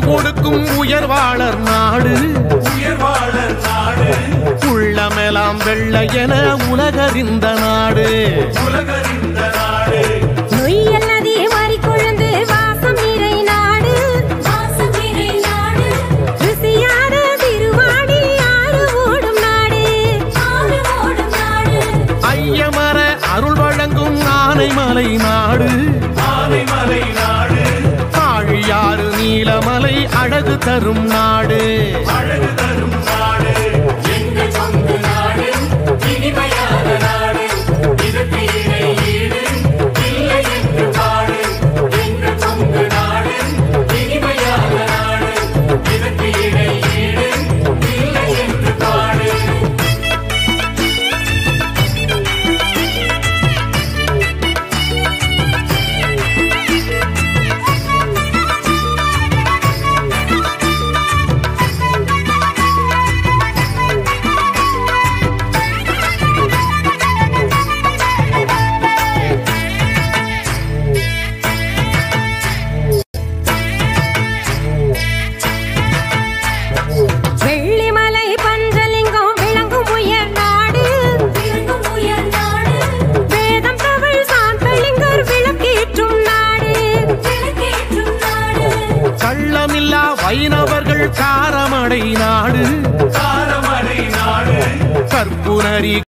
கொடுக்கும் உயர்வாளர் நாடு உயர்வாளர் நாடு உள்ளமெல்லாம் வெள்ளை என உலகறிந்த நாடு உலகறிந்த நாடு நொய்யல் நதி மாறிக்கொழுந்து வாசம் நிறை நாடு வாசம் நிறை நாடு ருசியான திருவாடி ஆறு ஓடும் நாடு ஆறு ஓடும் நாடு ஐயமர அருள் வழங்கும் ஆனைமலை நாடு ஆனைமலை நாடு ஆழியாறு நீலமலை அழகு தரும் நாடு அழகு தரும் நாடு எங்கள் சொந்த நாடு இனிமையான நாடு இதற்கு இணை ஈடு இல்லை என்று பாடு எங்கள் சொந்த நாடு இனிமையான நாடு இதற்கு இணை ஈடு இல்லை என்று பாடு வெள்ளிமலை பஞ்சலிங்கம் விளங்கும் உயர் நாடு விளங்கும் உயர் நாடு வேதம் தமிழ் சாந்தலிங்கர் விளக்கேற்றும் நாடு விளக்கேற்றும் நாடு கள்ளமில்லா வைணவர்கள் காரமடை நாடு காரமடை நாடு கற்புனரி